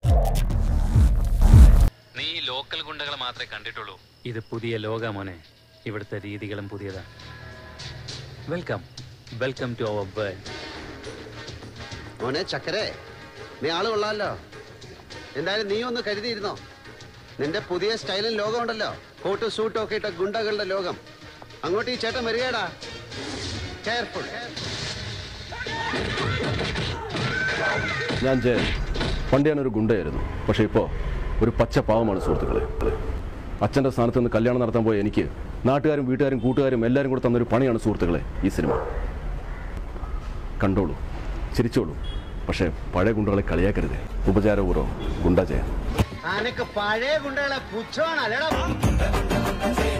നീ ഈ ലോക്കൽ ഗുണ്ടകളെ മാത്രമേ കണ്ടിട്ടുള്ളൂ ഇത് പുതിയ ലോക മോനെ ഇവിടുത്തെ രീതികളും പുതിയതാണ് welcome welcome to our world മോനെ ചക്കരെ നീ ആള് കൊള്ളാമല്ലോ എന്തായാലും നീ ഒന്ന് കരുതിയിരുന്നോ നിന്റെ പുതിയ സ്റ്റൈലും ലോകം ഉണ്ടല്ലോ കോട്ട് സൂട്ടും ഒക്കെ ഇട്ട ഗുണ്ടകളുടെ ലോകം അങ്ങോട്ട് ഈ ചേട്ടൻ വരികടാ കെയർഫുൾ ഞാൻ ജയൻ പണ്ട് ഞാനൊരു ഗുണ്ടയായിരുന്നു പക്ഷേ ഇപ്പോൾ ഒരു പച്ച പാവമാണ് സുഹൃത്തുക്കളെ അച്ഛൻ്റെ സ്ഥാനത്ത് നിന്ന് കല്യാണം നടത്താൻ പോയ എനിക്ക് നാട്ടുകാരും വീട്ടുകാരും കൂട്ടുകാരും എല്ലാവരും കൂടെ തന്നൊരു പണിയാണ് സുഹൃത്തുക്കളെ ഈ സിനിമ കണ്ടോളൂ ചിരിച്ചോളൂ പക്ഷേ പഴയ ഗുണ്ടകളെ കളിയാക്കരുത് ഉപചാരപൂർവ്വം ഗുണ്ട ജയൻ അനക്ക് പഴയ ഗുണ്ടകളെ പുച്ഛമാണ് അല്ലടാ